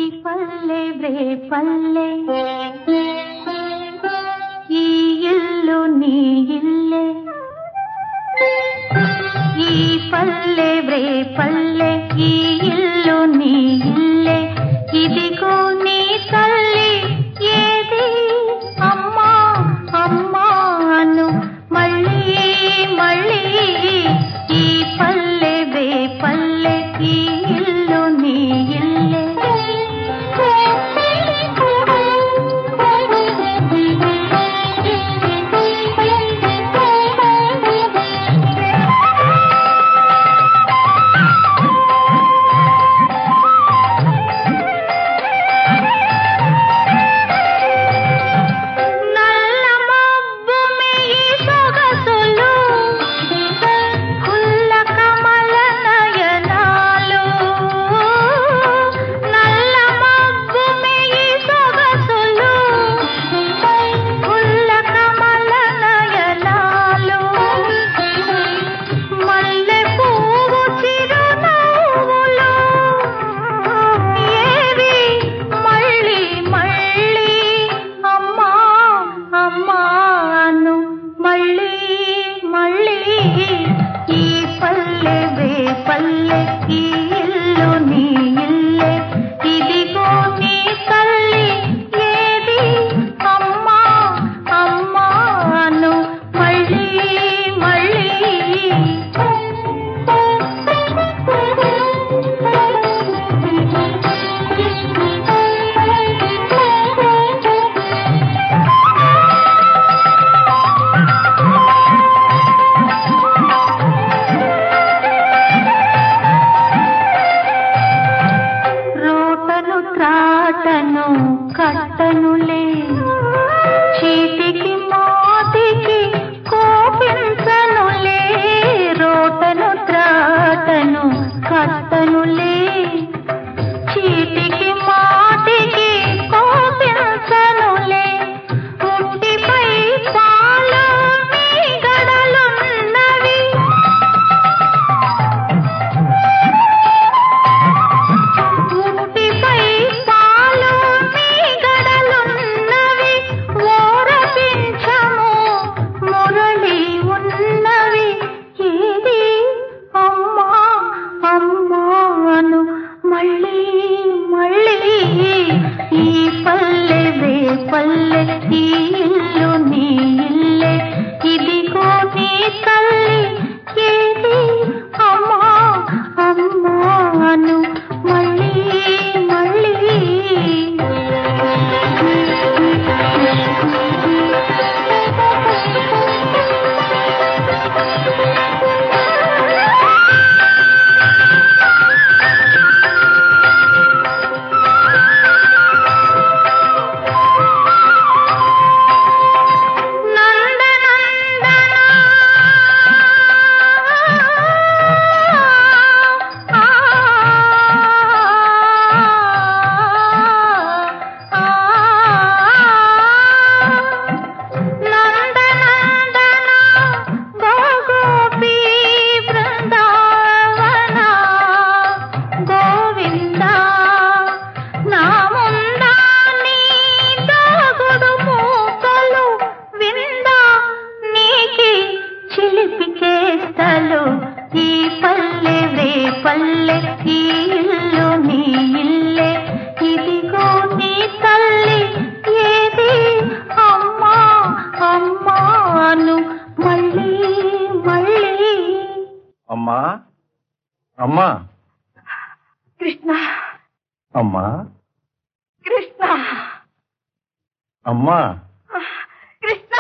పల్లె బ్రే పల్లె ఈ ఇల్లు నీ ఇల్లే ఈ పల్లె బ్రే పల్లె ఈ ఇల్లు నీ ఇల్లే ఇదిగో నీ తల్లి ఏది అమ్మా అమ్మా అను మళ్ళీ మళ్ళీ ఈ పల్లె బ్రే పల్లె ఈ ఇల్లు నీ నల్ల మబ్బు మేయి సొగసులు కుల్ల కమల నయనాలు నల్ల మబ్బు మేయి సొగసులు కుల్ల కమల నయనాలు మల్లె పువ్వు చిరునవ్వులు ఏవి మళ్ళీ మళ్ళీ అమ్మా అమ్మాను మళ్ళీ మళ్ళీ ఈ పల్లె వే పల్లె ఈ ఇల్లు నీ ఇల్లే ఇదిగో నీ తల్లి ఏది అమ్మా అమ్మాను మళ్ళీ మళ్ళీ రోటను త్రాటను కట్టనులే చీటికి మాటికి కోపించనులే రోటను త్రాటను కట్టనులే చీటికి మాటికి కోపించనులే పుట్టిపై పాలు మీ గడలున్నవి ఉట్టిపై పాలు మీ గడలున్నవి ఓరపించము మురళి ఉన్నవి ఏది అమ్మా అమ్మాను మళ్ళీ మళ్ళీ ఈ పల్లె వే పల్లె ఈ ఇల్లు నీ ఇల్లే ఇదిగో నీ తల్లి ఏది అమ్మా అమ్మాను మళ్ళీ మళ్ళీ గోవిందా నా ముందా నీ దాగుడు మూకలు విందా నీకి చిలిపి చేస్తలు ఈ పల్లె వే పల్లె ఈ ఇల్లు నీ ఇల్లే ఇదిగో నీ తల్లి ఏది అమ్మా అమ్మాను మళ్ళీ మళ్ళీ అమ్మా అమ్మా కృష్ణ అమ్మా కృష్ణ అమ్మా కృష్ణ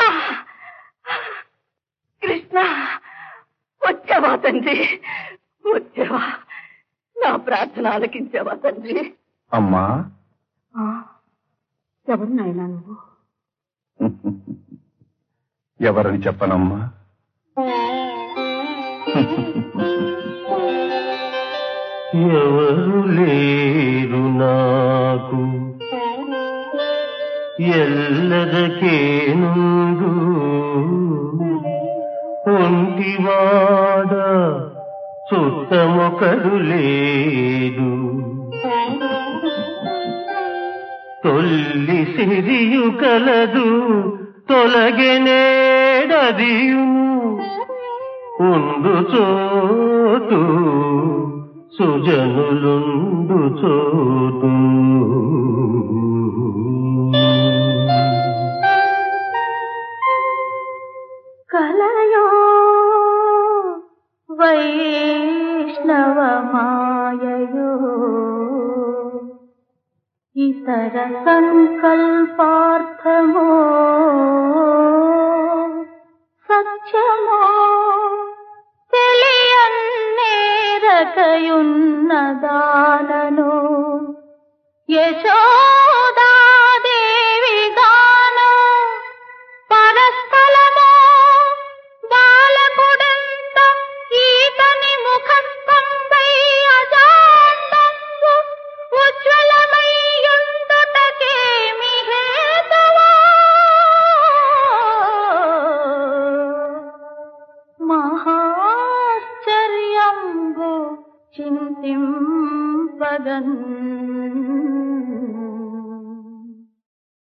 కృష్ణ వచ్చావా తండ్రి వచ్చావా నా ప్రార్థన ఆలకించావా తండ్రి అమ్మా ఎవరు నాయనా నువ్వు ఎవరని చెప్పనమ్మా ఎవరు లేరు నాకు ఎల్లదకే నుండు ఒంటివాడ చుట్టమొకడు లేదు తొల్లి సిరియు కలదు తొలగెనేడదియును ఉండు చోటు సుజనులుండు చోటు కలయో వైష్ణవ మాయయో ఇతర సంకల్పార్థమో సత్యమో తెలియన్నేరకయున్నదానను యశోదాదేవి గాను పరస్థలమో బాలకుడంత ఈతని ముఖస్తంభై అజాండంబు ఉజ్వలమయ్యుండుటకేమి హేతువో మహాశ్చర్యంబు చింతింపగన్